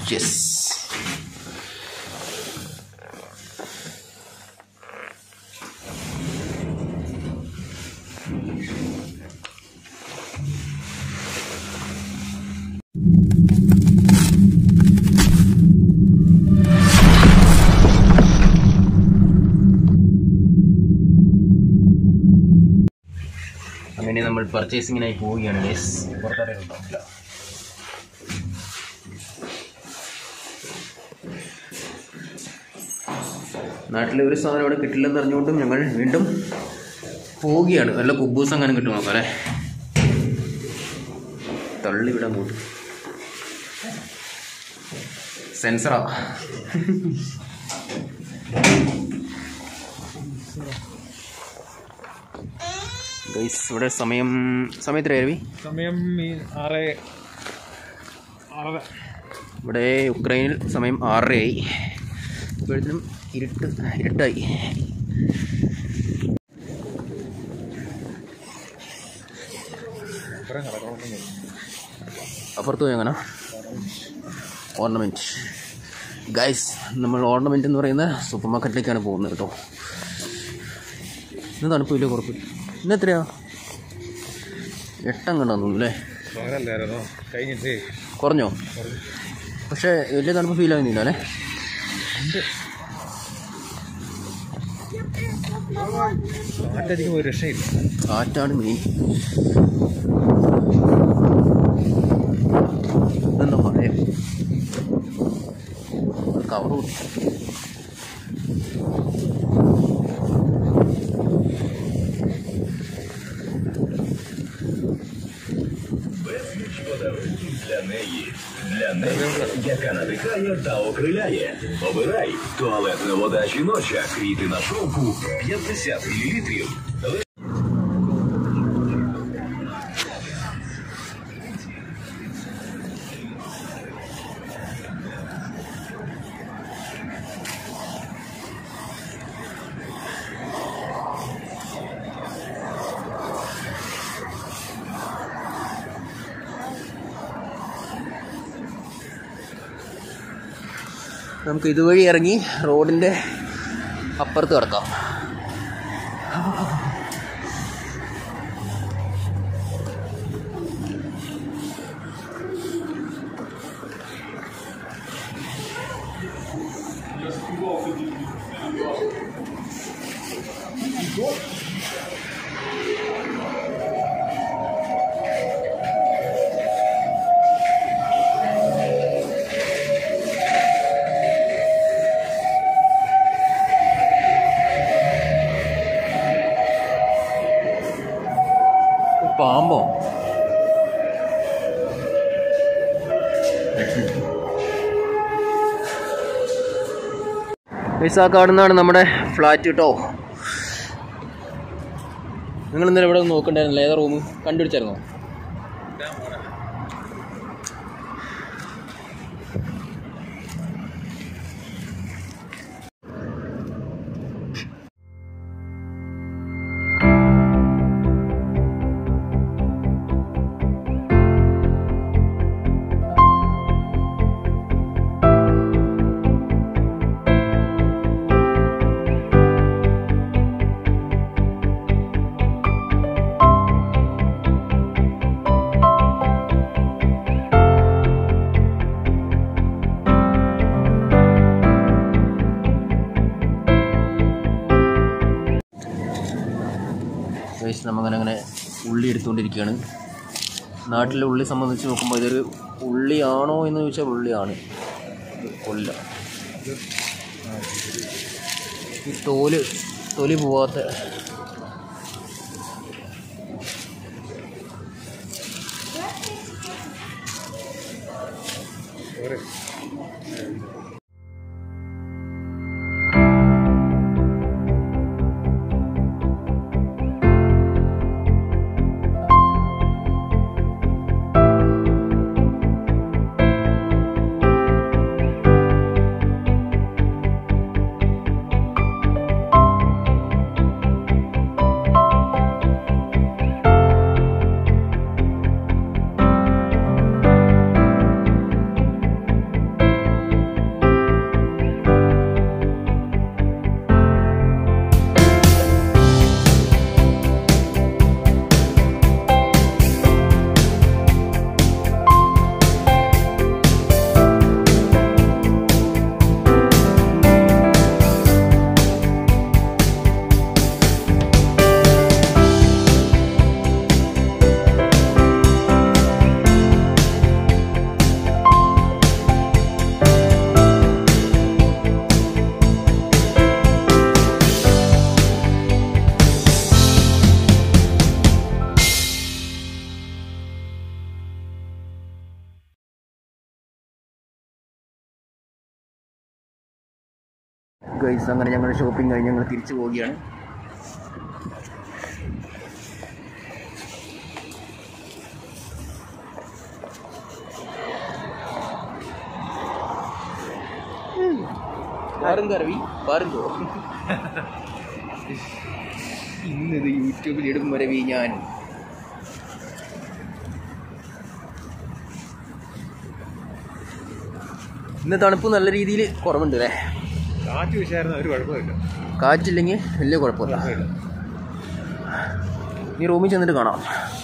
Yes അങ്ങനെ നമ്മൾ പർച്ചേസിങ്ങിനായി പോവുകയാണ് ഗൈസ് പുറത്തറിയുന്നുണ്ടാവില്ല നാട്ടിലെ ഒരു സാധനം ഇവിടെ കിട്ടില്ലെന്ന് അറിഞ്ഞുകൊണ്ടും ഞങ്ങൾ വീണ്ടും പോവുകയാണ് വല്ല കുബൂസ് അങ്ങനെ കിട്ടും നോക്കാം അല്ലേ തള്ളി വിടാൻ പോട്ട് സെൻസറാ ഗൈസ് ഇവിടെ സമയം സമയത്ര രവി സമയം ഈ ആറ് ആറര ഇവിടെ ഉക്രൈനിൽ സമയം ആറരയായി ഇപ്പോഴത്തേനും ഇരുട്ട് ഇരുട്ടായി ഇത്രയും കിടക്കണം അപ്പുറത്ത് പോയി അങ്ങനെ ഓർണമെൻറ്റ് ഗൈസ് നമ്മൾ ഓർണമെൻറ്റ് എന്ന് പറയുന്ന സൂപ്പർ മാർക്കറ്റിലേക്കാണ് പോകുന്നത് കേട്ടോ ഇന്ന് തണുപ്പില്ല കുഴപ്പമില്ല ഇന്ന് എത്രയാ എട്ടം കണ്ടാന്ന് തോന്നുന്നു അല്ലേ പകലല്ലായിരുന്നോ കഴിഞ്ഞിട്ട് കുറഞ്ഞോ പക്ഷേ വലിയ തണുപ്പ് ഫീൽ ആകുന്നില്ല അല്ലേ കാറ്റടിക്കുമ്പോൾ ഒരു രക്ഷയില്ല കാറ്റാണ് മെയിൻ ഇതെന്താ മഴ കവർ Для неї, для неї, яка надихає та окриляє. Обирай туалетна вода жіноча, квіти на шовку 50 мл. നമുക്ക് ഇതുവഴി ഇറങ്ങി റോഡിൻ്റെ അപ്പുറത്ത് കിടക്കാം പാമ്പോ പൈസ കാണുന്നതാണ് നമ്മുടെ ഫ്ലാറ്റ് കേട്ടോ നിങ്ങൾ ഇന്നലെ ഇവിടെ നോക്കണ്ടായിരുന്നില്ല ഏതാ റൂം കണ്ടുപിടിച്ചായിരുന്നോ ഗൈസ് നമുക്കങ്ങനെ അങ്ങനെ ഉള്ളി എടുത്തുകൊണ്ടിരിക്കുകയാണ് നാട്ടിലെ ഉള്ളി സംബന്ധിച്ച് നോക്കുമ്പോൾ ഇതൊരു ഉള്ളിയാണോ എന്ന് ചോദിച്ചാൽ ഉള്ളിയാണ് ഇത് കൊല്ല ഈ തോല് തൊലി പോവാത്ത ഗൈസ് അങ്ങനെ ഞങ്ങൾ ഷോപ്പിംഗ് കഴിഞ്ഞ് ഞങ്ങൾ തിരിച്ചു പോവുകയാണ് പാരുന്തോ രവി പാരുന്തോ ഇന്നത് യൂട്യൂബിൽ ഇടും രവി ഞാൻ ഇന്ന് തണുപ്പ് നല്ല രീതിയിൽ കുറവുണ്ട് അല്ലേ കാറ്റ് വിഷയായിരുന്നു ഒരു കുഴപ്പമില്ല കാറ്റില്ലെങ്കിൽ വലിയ കുഴപ്പമില്ല കുഴപ്പമില്ല നീ റൂമിൽ ചെന്നിട്ട് കാണാം